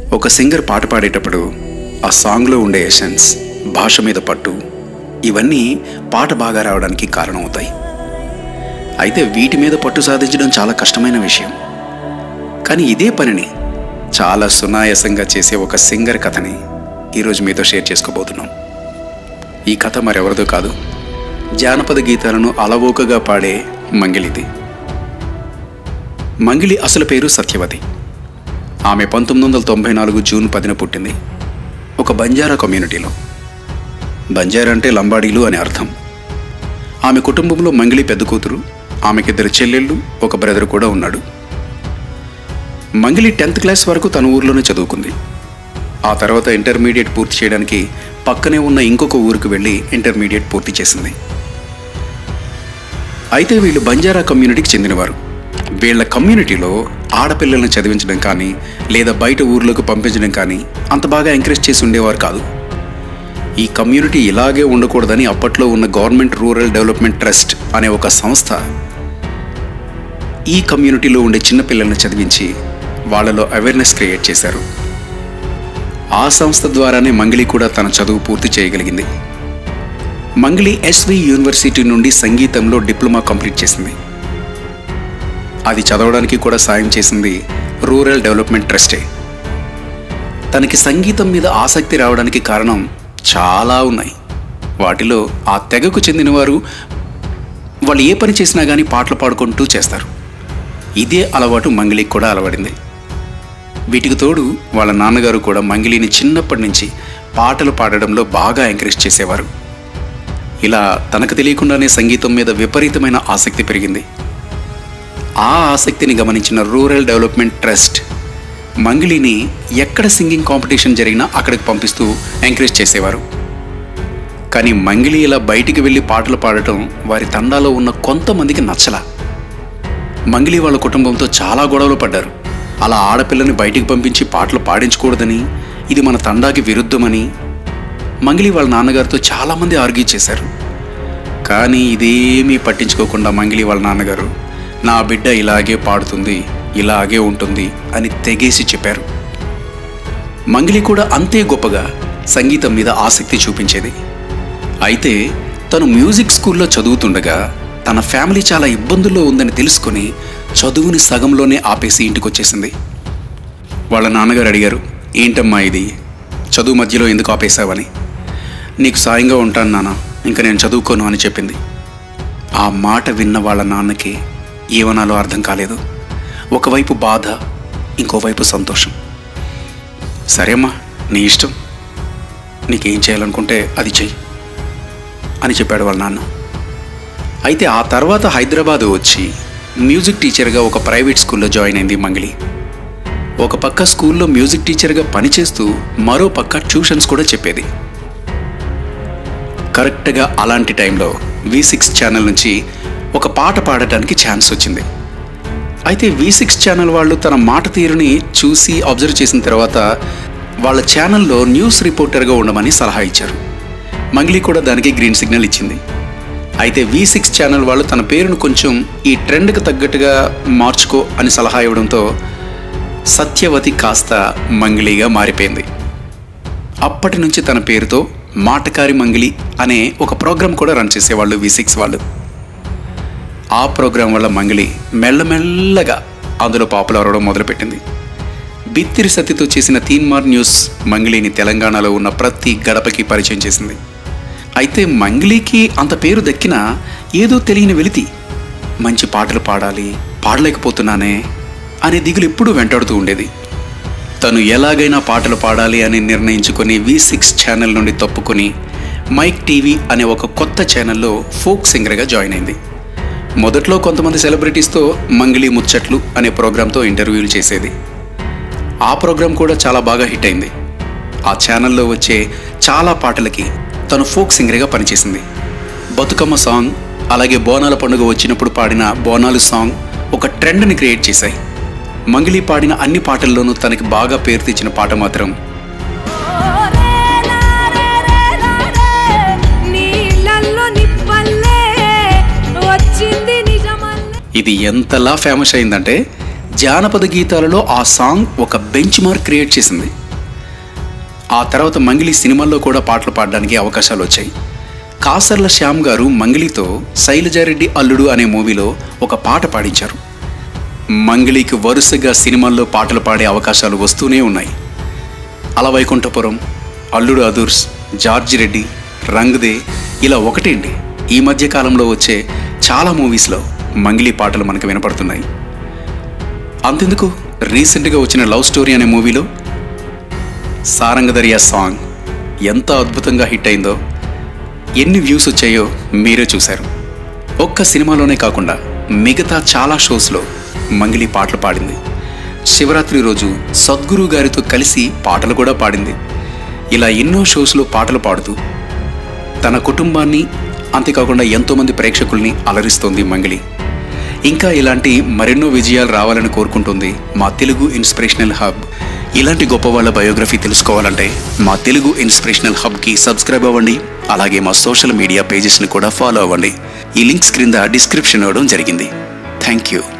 ఒక సింగర్ పాట పాడేటప్పుడు ఆ సాంగ్లో ఉండే ఎసెన్స్ భాష మీద పట్టు ఇవన్నీ పాట బాగా రావడానికి కారణమవుతాయి అయితే వీటి మీద పట్టు సాధించడం చాలా కష్టమైన విషయం కానీ ఇదే పనిని చాలా సునాయాసంగా చేసే ఒక సింగర్ కథని ఈరోజు మీతో షేర్ చేసుకోబోతున్నాం ఈ కథ మరెవరిదో కాదు జానపద గీతాలను అలవోకగా పాడే మంగిలిది మంగిలి అసలు పేరు సత్యవతి ఆమె పంతొమ్మిది వందల తొంభై నాలుగు జూన్ పదిన పుట్టింది ఒక బంజారా కమ్యూనిటీలో బంజారా అంటే లంబాడీలు అని అర్థం ఆమె కుటుంబంలో మంగిలి పెద్ద కూతురు ఆమెకిద్దరు చెల్లెళ్ళు ఒక బ్రదర్ కూడా ఉన్నాడు మంగిలి టెన్త్ క్లాస్ వరకు తన ఊర్లోనే చదువుకుంది ఆ తర్వాత ఇంటర్మీడియట్ పూర్తి చేయడానికి పక్కనే ఉన్న ఇంకొక ఊరికి వెళ్ళి ఇంటర్మీడియట్ పూర్తి చేసింది అయితే వీళ్ళు బంజారా కమ్యూనిటీకి చెందినవారు వీళ్ళ కమ్యూనిటీలో ఆడపిల్లల్ని చదివించడం కానీ లేదా బయట ఊర్లోకి పంపించడం కానీ అంత బాగా ఎంకరేజ్ చేసి ఉండేవారు కాదు ఈ కమ్యూనిటీ ఇలాగే ఉండకూడదని అప్పట్లో ఉన్న గవర్నమెంట్ రూరల్ డెవలప్మెంట్ ట్రస్ట్ అనే ఒక సంస్థ ఈ కమ్యూనిటీలో ఉండే చిన్నపిల్లల్ని చదివించి వాళ్ళలో అవేర్నెస్ క్రియేట్ చేశారు ఆ సంస్థ ద్వారానే మంగిలి కూడా తన చదువు పూర్తి చేయగలిగింది మంగిలి ఎస్వి యూనివర్సిటీ నుండి సంగీతంలో డిప్లొమా కంప్లీట్ చేసింది అది చదవడానికి కూడా సాయం చేసింది రూరల్ డెవలప్మెంట్ ట్రస్టే తనకి సంగీతం మీద ఆసక్తి రావడానికి కారణం చాలా ఉన్నాయి వాటిలో ఆ తెగకు చెందినవారు వాళ్ళు ఏ పని చేసినా కానీ పాటలు పాడుకుంటూ చేస్తారు ఇదే అలవాటు మంగిలికి కూడా అలవడింది వీటికి తోడు వాళ్ళ నాన్నగారు కూడా మంగిలిని చిన్నప్పటి నుంచి పాటలు పాడడంలో బాగా ఎంకరేజ్ చేసేవారు ఇలా తనకు తెలియకుండానే సంగీతం మీద విపరీతమైన ఆసక్తి పెరిగింది ఆ ఆసక్తిని గమనించిన రూరల్ డెవలప్మెంట్ ట్రస్ట్ మంగిలిని ఎక్కడ సింగింగ్ కాంపిటీషన్ జరిగినా అక్కడికి పంపిస్తూ ఎంకరేజ్ చేసేవారు కానీ మంగిలి ఇలా బయటికి వెళ్ళి పాటలు పాడటం వారి తండాలో ఉన్న కొంతమందికి నచ్చలా మంగిలి వాళ్ళ కుటుంబంతో చాలా గొడవలు పడ్డారు అలా ఆడపిల్లని బయటికి పంపించి పాటలు పాడించకూడదని ఇది మన తండాకి విరుద్ధమని మంగిలి వాళ్ళ నాన్నగారితో చాలామంది ఆర్గ్యూ చేశారు కానీ ఇదేమీ పట్టించుకోకుండా మంగిలి వాళ్ళ నాన్నగారు నా బిడ్డ ఇలాగే పాడుతుంది ఇలాగే ఉంటుంది అని తెగేసి చెప్పారు మంగిలి కూడా అంతే గొప్పగా సంగీతం మీద ఆసక్తి చూపించేది అయితే తను మ్యూజిక్ స్కూల్లో చదువుతుండగా తన ఫ్యామిలీ చాలా ఇబ్బందుల్లో ఉందని తెలుసుకొని చదువుని సగంలోనే ఆపేసి ఇంటికి వచ్చేసింది వాళ్ళ నాన్నగారు అడిగారు ఏంటమ్మా ఇది చదువు మధ్యలో ఎందుకు ఆపేశావని నీకు సాయంగా ఉంటాను నాన్న ఇంకా నేను చదువుకోను అని చెప్పింది ఆ మాట విన్న వాళ్ళ నాన్నకి ఏమనాలో అర్థం కాలేదు ఒకవైపు బాధ ఇంకోవైపు సంతోషం సరేమ్మా నీ ఇష్టం నీకేం చేయాలనుకుంటే అది చెయ్యి అని చెప్పాడు వాళ్ళ నాన్న అయితే ఆ తర్వాత హైదరాబాద్ వచ్చి మ్యూజిక్ టీచర్గా ఒక ప్రైవేట్ స్కూల్లో జాయిన్ అయింది మంగిలి ఒక పక్క స్కూల్లో మ్యూజిక్ టీచర్గా పనిచేస్తూ మరో పక్క ట్యూషన్స్ కూడా చెప్పేది కరెక్ట్గా అలాంటి టైంలో వి సిక్స్ ఛానల్ నుంచి ఒక పాట పాడటానికి ఛాన్స్ వచ్చింది అయితే వి సిక్స్ ఛానల్ వాళ్ళు తన మాట తీరుని చూసి అబ్జర్వ్ చేసిన తర్వాత వాళ్ళ ఛానల్లో న్యూస్ రిపోర్టర్గా ఉండమని సలహా ఇచ్చారు మంగ్లీ కూడా దానికి గ్రీన్ సిగ్నల్ ఇచ్చింది అయితే వి సిక్స్ ఛానల్ వాళ్ళు తన పేరును కొంచెం ఈ ట్రెండ్కి తగ్గట్టుగా మార్చుకో అని సలహా ఇవ్వడంతో సత్యవతి కాస్త మంగిలిగా మారిపోయింది అప్పటి నుంచి తన పేరుతో మాటకారి మంగిలి అనే ఒక ప్రోగ్రాం కూడా రన్ చేసేవాళ్ళు వి సిక్స్ వాళ్ళు ఆ ప్రోగ్రాం వల్ల మంగిలి మెల్లమెల్లగా అందులో పాపులర్ అవడం మొదలుపెట్టింది బిత్తిరి సత్తితో చేసిన తీన్మార్ న్యూస్ మంగిలిని తెలంగాణలో ఉన్న ప్రతి గడపకి పరిచయం చేసింది అయితే మంగిలికి అంత పేరు దక్కినా ఏదో తెలియని వెలితి మంచి పాటలు పాడాలి పాడలేకపోతున్నానే అనే దిగులు ఎప్పుడూ వెంటాడుతూ ఉండేది తను ఎలాగైనా పాటలు పాడాలి అని నిర్ణయించుకొని వి సిక్స్ ఛానల్ నుండి తప్పుకొని మైక్ టీవీ అనే ఒక కొత్త ఛానల్లో ఫోక్ సింగర్గా జాయిన్ అయింది మొదట్లో కొంతమంది సెలబ్రిటీస్తో మంగిలి ముచ్చట్లు అనే ప్రోగ్రాంతో ఇంటర్వ్యూలు చేసేది ఆ ప్రోగ్రాం కూడా చాలా బాగా హిట్ అయింది ఆ ఛానల్లో వచ్చే చాలా పాటలకి తను ఫోక్ సింగర్గా పనిచేసింది బతుకమ్మ సాంగ్ అలాగే బోనాల పండుగ వచ్చినప్పుడు పాడిన బోనాలు సాంగ్ ఒక ట్రెండ్ని క్రియేట్ చేశాయి మంగిలి పాడిన అన్ని పాటల్లోనూ తనకి బాగా పేరు తెచ్చిన పాట మాత్రం నీళ్ళల్లో నిప్పల్లే వచ్చింది నిజమల్లే ఇది ఎంతలా ఫేమస్ అయిందంటే జానపద గీతాలలో ఆ సాంగ్ ఒక బెంచ్ మార్క్ క్రియేట్ చేసింది ఆ తర్వాత మంగిలి సినిమాల్లో కూడా పాటలు పాడడానికి అవకాశాలు వచ్చాయి కాసర్ల శ్యామ్ గారు మంగిలితో శైలజారెడ్డి అల్లుడు అనే మూవీలో ఒక పాట పాడించారు మంగిలికి వరుసగా సినిమాల్లో పాటలు పాడే అవకాశాలు వస్తూనే ఉన్నాయి అలవైకుంఠపురం అల్లుడు అదుర్స్ జార్జి రెడ్డి రంగ్దే ఇలా ఒకటేంటి ఈ మధ్య కాలంలో వచ్చే చాలా మూవీస్లో మంగిలి పాటలు మనకు వినపడుతున్నాయి అంతెందుకు రీసెంట్గా వచ్చిన లవ్ స్టోరీ అనే మూవీలో సారంగదరియా సాంగ్ ఎంత అద్భుతంగా హిట్ అయిందో ఎన్ని వ్యూస్ వచ్చాయో మీరే చూశారు ఒక్క సినిమాలోనే కాకుండా మిగతా చాలా షోస్లో మంగిలి పాటలు పాడింది శివరాత్రి రోజు సద్గురు గారితో కలిసి పాటలు కూడా పాడింది ఇలా ఎన్నో షోస్లో పాటలు పాడుతూ తన కుటుంబాన్ని అంతేకాకుండా ఎంతోమంది ప్రేక్షకుల్ని అలరిస్తోంది మంగిలి ఇంకా ఇలాంటి మరెన్నో విజయాలు రావాలని కోరుకుంటుంది మా తెలుగు ఇన్స్పిరేషనల్ హబ్ ఇలాంటి గొప్ప వాళ్ళ బయోగ్రఫీ తెలుసుకోవాలంటే మా తెలుగు ఇన్స్పిరేషనల్ హబ్కి సబ్స్క్రైబ్ అవ్వండి అలాగే మా సోషల్ మీడియా పేజెస్ని కూడా ఫాలో అవ్వండి ఈ లింక్స్ క్రింద డిస్క్రిప్షన్ ఇవ్వడం జరిగింది థ్యాంక్ యూ